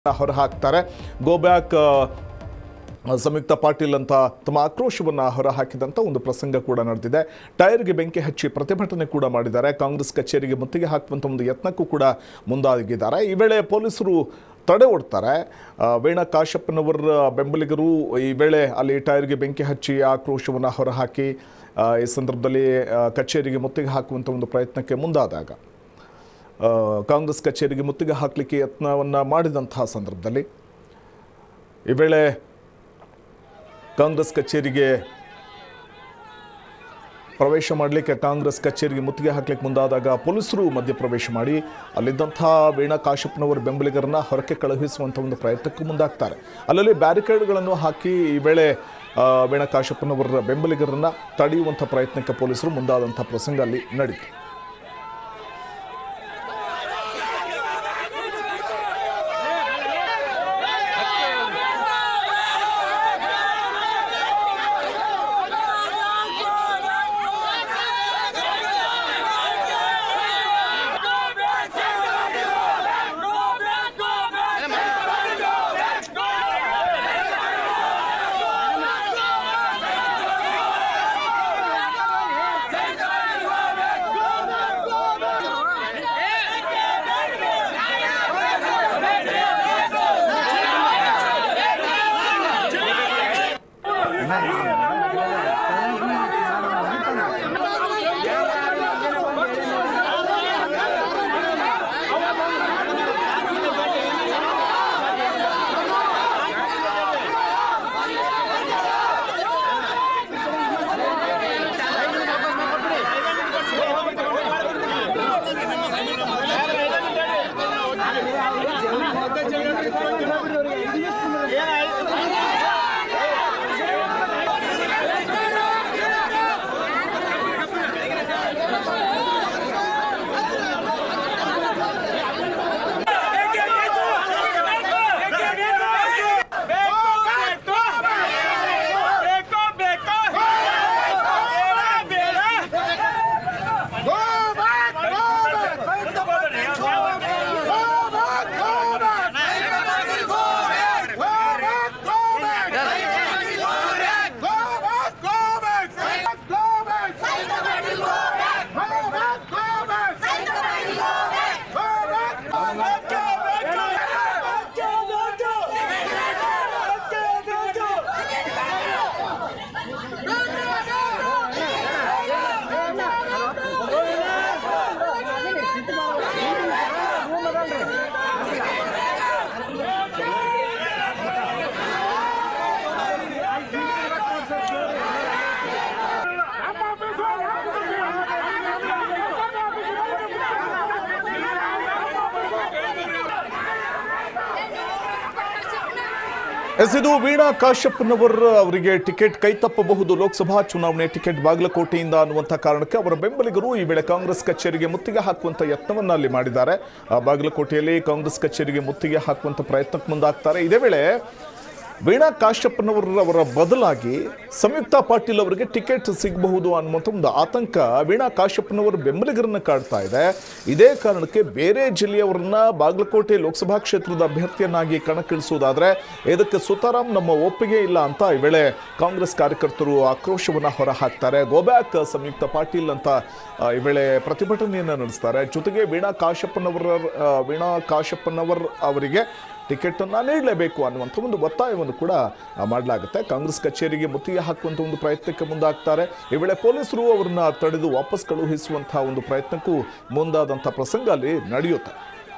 ಹೊರಹಾಕ್ತಾರೆ go back ಸಂಯುಕ್ತ ಪಾಟೀಲ್ ಅಂತ ತಮ್ಮ ಆಕ್ರೋಶವನ್ನು ಹೊರಹಾಕಿದಂಥ ಒಂದು ಪ್ರಸಂಗ ಕೂಡ ನಡೆದಿದೆ ಟೈರ್ಗೆ ಬೆಂಕಿ ಹಚ್ಚಿ ಪ್ರತಿಭಟನೆ ಕೂಡ ಮಾಡಿದ್ದಾರೆ ಕಾಂಗ್ರೆಸ್ ಕಚೇರಿಗೆ ಮುತ್ತಿಗೆ ಹಾಕುವಂಥ ಒಂದು ಯತ್ನಕ್ಕೂ ಕೂಡ ಮುಂದಾಗಿದ್ದಾರೆ ಈ ವೇಳೆ ಪೊಲೀಸರು ತಡೆ ಒಡ್ತಾರೆ ಆ, ವೀಣಾ ಕಾಶಪ್ಪನವರ ಬೆಂಬಲಿಗರು ಈ ವೇಳೆ ಅಲ್ಲಿ ಟೈರ್ಗೆ ಬೆಂಕಿ ಹಚ್ಚಿ ಆಕ್ರೋಶವನ್ನು ಹೊರಹಾಕಿ ಆ, ಈ ಸಂದರ್ಭದಲ್ಲಿ ಆ, ಕಚೇರಿಗೆ ಮುತ್ತಿಗೆ ಹಾಕುವಂಥ ಒಂದು ಪ್ರಯತ್ನಕ್ಕೆ ಮುಂದಾದಾಗ ಆ, ಕಾಂಗ್ರೆಸ್ ಕಚೇರಿಗೆ ಮುತ್ತಿಗೆ ಹಾಕಲಿಕ್ಕೆ ಯತ್ನವನ್ನು ಮಾಡಿದಂತಹ ಸಂದರ್ಭದಲ್ಲಿ ಈ ವೇಳೆ ಕಾಂಗ್ರೆಸ್ ಕಚೇರಿಗೆ ಪ್ರವೇಶ ಮಾಡಲಿಕ್ಕೆ ಕಾಂಗ್ರೆಸ್ ಕಚೇರಿಗೆ ಮುತ್ತಿಗೆ ಹಾಕ್ಲಿಕ್ಕೆ ಮುಂದಾದಾಗ ಪೊಲೀಸರು ಮಧ್ಯಪ್ರವೇಶ ಮಾಡಿ ಅಲ್ಲಿದ್ದಂಥ ವೀಣಾ ಕಾಶಪ್ಪನವರ ಬೆಂಬಲಿಗರನ್ನ ಹೊರಕ್ಕೆ ಕಳುಹಿಸುವಂಥ ಒಂದು ಪ್ರಯತ್ನಕ್ಕೂ ಮುಂದಾಗ್ತಾರೆ ಅಲ್ಲಲ್ಲಿ ಬ್ಯಾರಿಕೇಡ್ಗಳನ್ನು ಹಾಕಿ ಈ ವೇಳೆ ಆ, ವೀಣಾ ಕಾಶಪ್ಪನವರ ಬೆಂಬಲಿಗರನ್ನ ತಡೆಯುವಂಥ ಪ್ರಯತ್ನಕ್ಕೆ ಪೊಲೀಸರು ಮುಂದಾದಂಥ ಪ್ರಸಂಗ ಅಲ್ಲಿ ನಡೀತು ಎಸ್ ಇದು ವೀಣಾ ಕಾಶ್ಯಪ್ಪನವರ್ ಅವರಿಗೆ ಟಿಕೆಟ್ ಕೈ ತಪ್ಪಬಹುದು ಲೋಕಸಭಾ ಚುನಾವಣೆ ಟಿಕೆಟ್ ಬಾಗಲಕೋಟೆಯಿಂದ ಅನ್ನುವಂಥ ಕಾರಣಕ್ಕೆ ಅವರ ಬೆಂಬಲಿಗರು ಈ ವೇಳೆ ಕಾಂಗ್ರೆಸ್ ಕಚೇರಿಗೆ ಮುತ್ತಿಗೆ ಹಾಕುವಂಥ ಯತ್ನವನ್ನ ಅಲ್ಲಿ ಮಾಡಿದ್ದಾರೆ ಆ, ಬಾಗಲಕೋಟೆಯಲ್ಲಿ ಕಾಂಗ್ರೆಸ್ ಕಚೇರಿಗೆ ಮುತ್ತಿಗೆ ಹಾಕುವಂಥ ಪ್ರಯತ್ನಕ್ಕೆ ಮುಂದಾಗ್ತಾರೆ ಇದೇ ವೇಳೆ ವೀಣಾ ಕಾಶ್ಯಪ್ಪನವರ ಬದಲಾಗಿ ಸಂಯುಕ್ತ ಪಾಟೀಲ್ ಅವರಿಗೆ ಟಿಕೆಟ್ ಸಿಗಬಹುದು ಅನ್ನುವಂಥ ಒಂದು ಆತಂಕ ವೀಣಾ ಕಾಶ್ಯಪ್ಪನವರ ಬೆಂಬಲಿಗರನ್ನ ಕಾಡ್ತಾ ಇದೆ ಇದೇ ಕಾರಣಕ್ಕೆ ಬೇರೆ ಜಿಲ್ಲೆಯವರನ್ನ ಬಾಗಲಕೋಟೆ ಲೋಕಸಭಾ ಕ್ಷೇತ್ರದ ಅಭ್ಯರ್ಥಿಯನ್ನಾಗಿ ಕಣಕ್ಕಿಳಿಸುವುದಾದ್ರೆ ಇದಕ್ಕೆ ಸುತಾರಾಮ್ ನಮ್ಮ ಒಪ್ಪಿಗೆ ಇಲ್ಲ ಅಂತ ಈ ವೇಳೆ ಕಾಂಗ್ರೆಸ್ ಕಾರ್ಯಕರ್ತರು ಆಕ್ರೋಶವನ್ನ ಹೊರಹಾಕ್ತಾರೆ ಗೋಬ್ಯಾಕ್ ಸಂಯುಕ್ತ ಪಾಟೀಲ್ ಅಂತ ಆ, ಈ ವೇಳೆ ಪ್ರತಿಭಟನೆಯನ್ನು ನಡೆಸ್ತಾರೆ ಜೊತೆಗೆ ವೀಣಾ ಕಾಶಪ್ಪನವರ ಆ, ವೀಣಾ ಕಾಶಪ್ಪನವರ್ ಅವರಿಗೆ ಟಿಕೆಟನ್ನು ನೀಡಲೇಬೇಕು ಅನ್ನುವಂಥ ಒಂದು ಒತ್ತಾಯವನ್ನು ಕೂಡ ಆ, ಮಾಡಲಾಗುತ್ತೆ ಕಾಂಗ್ರೆಸ್ ಕಚೇರಿಗೆ ಮುತ್ತಿಗೆ ಹಾಕುವಂಥ ಒಂದು ಪ್ರಯತ್ನಕ್ಕೆ ಮುಂದಾಗ್ತಾರೆ ಈ ವೇಳೆ ಪೊಲೀಸರು ಅವರನ್ನ ತಡೆದು ವಾಪಸ್ ಕಳುಹಿಸುವಂತಹ ಒಂದು ಪ್ರಯತ್ನಕ್ಕೂ ಮುಂದಾದಂಥ ಪ್ರಸಂಗ ಅಲ್ಲಿ ನಡೆಯುತ್ತೆ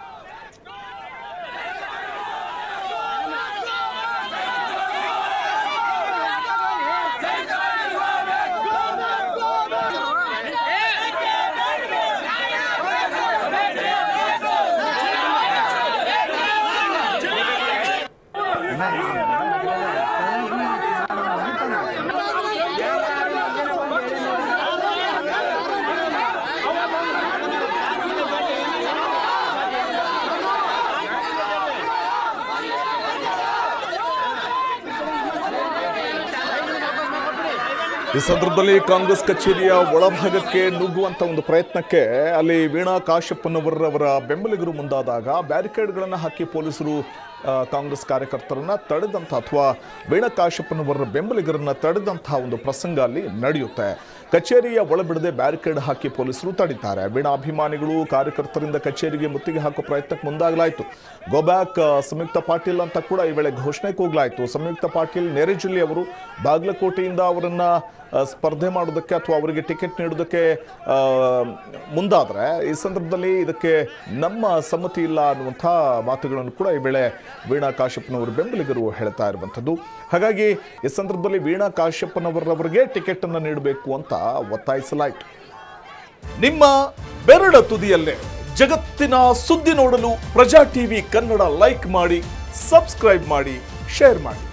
ಈ ಸಂದರ್ಭದಲ್ಲಿ ಕಾಂಗ್ರೆಸ್ ಕಚೇರಿಯ ಒಳಭಾಗಕ್ಕೆ ನುಗ್ಗುವಂತ ಒಂದು ಪ್ರಯತ್ನಕ್ಕೆ ಅಲ್ಲಿ ವೀಣಾ ಕಾಶಪ್ಪನವರ ಅವರ ಬೆಂಬಲಿಗರು ಮುಂದಾದಾಗ ಬ್ಯಾರಿಕೇಡ್ಗಳನ್ನು ಹಾಕಿ ಪೊಲೀಸರು ಆ, ಕಾಂಗ್ರೆಸ್ ಕಾರ್ಯಕರ್ತರನ್ನ ತಡೆದಂಥ ಅಥವಾ ವೀಣಾ ಕಾಶ್ಯಪ್ಪನವರ ಬೆಂಬಲಿಗರನ್ನ ತಡೆದಂತಹ ಒಂದು ಪ್ರಸಂಗ ಅಲ್ಲಿ ನಡೆಯುತ್ತೆ ಕಚೇರಿಯ ಒಳಬಿಡದೆ ಬ್ಯಾರಿಕೇಡ್ ಹಾಕಿ ಪೊಲೀಸರು ತಡೀತಾರೆ ವೀಣಾ ಅಭಿಮಾನಿಗಳು ಕಾರ್ಯಕರ್ತರಿಂದ ಕಚೇರಿಗೆ ಮುತ್ತಿಗೆ ಹಾಕೋ ಪ್ರಯತ್ನಕ್ಕೆ ಮುಂದಾಗಲಾಯಿತು ಗೋಬ್ಯಾಕ್ ಸಂಯುಕ್ತ ಪಾಟೀಲ್ ಅಂತ ಕೂಡ ಈ ವೇಳೆ ಘೋಷಣೆ ಕೂಗಲಾಯಿತು ಸಂಯುಕ್ತ ಪಾಟೀಲ್ ನೆರೆಜಿಲ್ಲೆ ಅವರು ಬಾಗಲಕೋಟೆಯಿಂದ ಅವರನ್ನ ಆ, ಸ್ಪರ್ಧೆ ಮಾಡೋದಕ್ಕೆ ಅಥವಾ ಅವರಿಗೆ ಟಿಕೆಟ್ ನೀಡೋದಕ್ಕೆ ಆ, ಮುಂದಾದರೆ ಈ ಸಂದರ್ಭದಲ್ಲಿ ಇದಕ್ಕೆ ನಮ್ಮ ಸಮ್ಮತಿ ಇಲ್ಲ ಅನ್ನುವಂಥ ಮಾತುಗಳನ್ನು ಕೂಡ ಈ ವೇಳೆ ವೀಣಾ ಕಾಶ್ಯಪ್ಪನವರು ಬೆಂಬಲಿಗರು ಹೇಳ್ತಾ ಇರುವಂಥದ್ದು ಹಾಗಾಗಿ ಈ ಸಂದರ್ಭದಲ್ಲಿ ವೀಣಾ ಕಾಶ್ಯಪ್ಪನವರವರಿಗೆ ಟಿಕೆಟ್ ಅನ್ನು ನೀಡಬೇಕು ಅಂತ ಒತ್ತಾಯಿಸಲಾಯಿತು ನಿಮ್ಮ ಬೆರಳ ತುದಿಯಲ್ಲೇ ಜಗತ್ತಿನ ಸುದ್ದಿ ನೋಡಲು ಪ್ರಜಾ ಟಿವಿ ಕನ್ನಡ ಲೈಕ್ ಮಾಡಿ ಸಬ್ಸ್ಕ್ರೈಬ್ ಮಾಡಿ ಶೇರ್ ಮಾಡಿ